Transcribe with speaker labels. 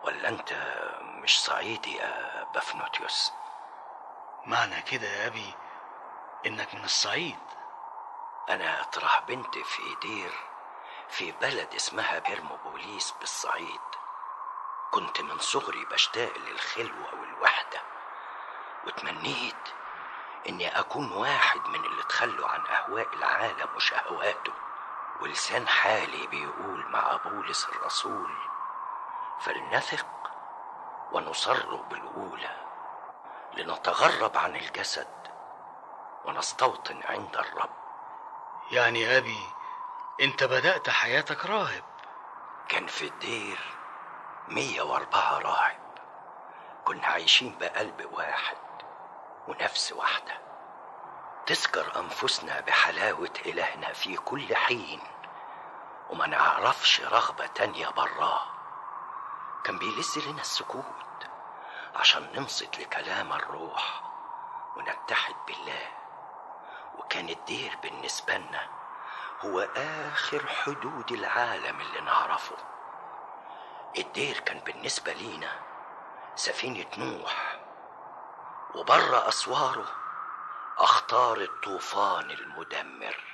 Speaker 1: ولا انت مش صعيدي يا بافنوتيوس
Speaker 2: معنى كده يا أبي إنك من الصعيد
Speaker 1: انا اطرح بنت في دير في بلد اسمها بيرموبوليس بالصعيد كنت من صغري بشتاق للخلوة والوحدة وتمنيت اني اكون واحد من اللي تخلوا عن اهواء العالم وشهواته ولسان حالي بيقول مع بولس الرسول فلنثق ونصر بالاولى لنتغرب عن الجسد ونستوطن عند الرب
Speaker 2: يعني يا أبي أنت بدأت حياتك راهب
Speaker 1: كان في الدير مية واربعة راهب كنا عايشين بقلب واحد ونفس واحدة تذكر أنفسنا بحلاوة إلهنا في كل حين وما نعرفش رغبة تانية براه كان بيلز لنا السكوت عشان ننصت لكلام الروح ونتحد بالله وكان الدير بالنسبة لنا هو آخر حدود العالم اللي نعرفه الدير كان بالنسبة لينا سفينة نوح وبره أسواره أخطار الطوفان المدمر